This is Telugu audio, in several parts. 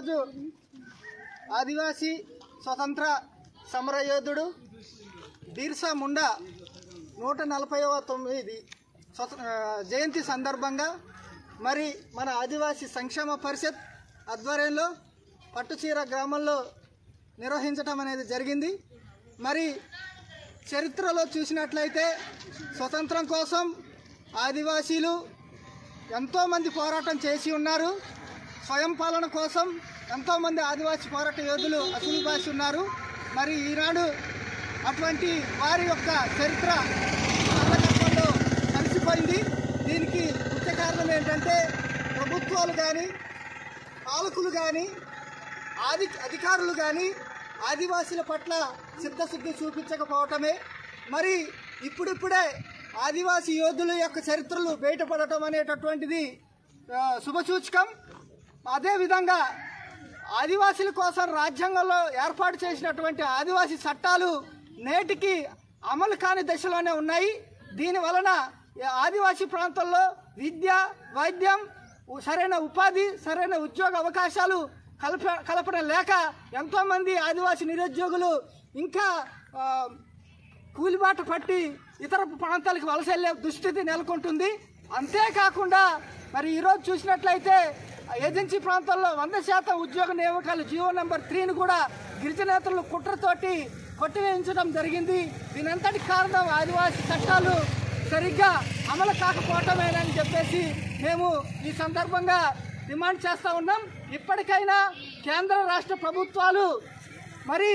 ఈరోజు ఆదివాసీ స్వతంత్ర సమరయోధుడు బిర్సా ముండా నూట నలభైవ తొమ్మిది స్వత- ఆ, జయంతి సందర్భంగా మరి మన ఆదివాసీ సంక్షేమ పరిషత్ ఆధ్వర్యంలో పట్టుచీర గ్రామంలో నిర్వహించడం అనేది జరిగింది మరి చరిత్రలో చూసినట్లయితే స్వతంత్రం కోసం ఆదివాసీలు ఎంతోమంది పోరాటం చేసి ఉన్నారు స్వయం పాలన కోసం ఎంతోమంది ఆదివాసీ పోరాట యోధులు అసలు బాసి ఉన్నారు మరి ఈనాడు అటువంటి వారి యొక్క చరిత్ర కాలగర్భంలో కలిసిపోయింది దీనికి ముఖ్య కారణం ఏంటంటే ప్రభుత్వాలు కానీ పాలకులు కానీ ఆది అధికారులు కానీ ఆదివాసీల పట్ల చిత్తశుద్ధి చూపించకపోవటమే మరి ఇప్పుడిప్పుడే ఆదివాసీ యోధుల యొక్క చరిత్రలు బయటపడటం అనేటటువంటిది ఆ, శుభసూచకం అదేవిధంగా ఆదివాసీల కోసం రాజ్యాంగంలో ఏర్పాటు చేసినటువంటి ఆదివాసీ చట్టాలు నేటికి అమలు కాని దశలోనే ఉన్నాయి దీని వలన ఈ ఆదివాసీ ప్రాంతాల్లో విద్య వైద్యం ఉ- సరైన ఉపాధి సరైన ఉద్యోగ అవకాశాలు కల్ప కలపడం లేక ఎంతోమంది ఆదివాసీ నిరుద్యోగులు ఇంకా ఆ, కూలిబాట పట్టి ఇతర ప్రాంతాలకు వలస వెళ్ళే దుస్థితి నెలకొంటుంది అంతేకాకుండా మరి ఈరోజు చూసినట్లయితే ఏజెన్సీ ప్రాంతాల్లో వంద శాతం ఉద్యోగ నియామకాలు జియో నెంబర్ త్రీని కూడా గిరిజనేతలు కుట్రతోటి కొట్టివేయించడం జరిగింది దీనంతటి కారణం ఆదివాసీ చట్టాలు సరిగ్గా అమలు కాకపోవటమేనని చెప్పేసి మేము ఈ సందర్భంగా డిమాండ్ చేస్తూ ఉన్నాం ఇప్పటికైనా కేంద్ర రాష్ట్ర ప్రభుత్వాలు మరి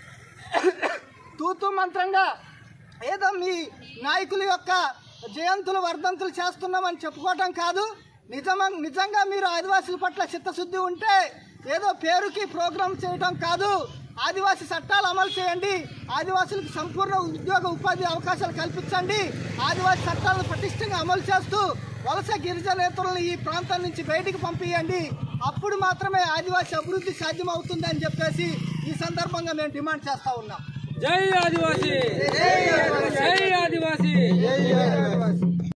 తూతూ మంత్రంగా ఏదో మీ నాయకుల యొక్క జయంతులు వర్ధంతులు చేస్తున్నామని చెప్పుకోవటం కాదు నిజమ నిజంగా మీరు ఆదివాసుల పట్ల చిత్తశుద్ధి ఉంటే ఏదో పేరుకి ప్రోగ్రాం చేయటం కాదు ఆదివాసీ చట్టాలు అమలు చేయండి ఆదివాసులకు సంపూర్ణ ఉద్యోగ ఉపాధి అవకాశాలు కల్పించండి ఆదివాసీ చట్టాలను పటిష్టంగా అమలు చేస్తూ వలస గిరిజనేతలను ఈ ప్రాంతం నుంచి బయటికి పంపించండి అప్పుడు మాత్రమే ఆదివాసీ అభివృద్ధి సాధ్యమవుతుందని చెప్పేసి ఈ సందర్భంగా మేము డిమాండ్ చేస్తా ఉన్నాం జై ఆదివాసీ జై ఆదివాసీ జై ఆదివాసీ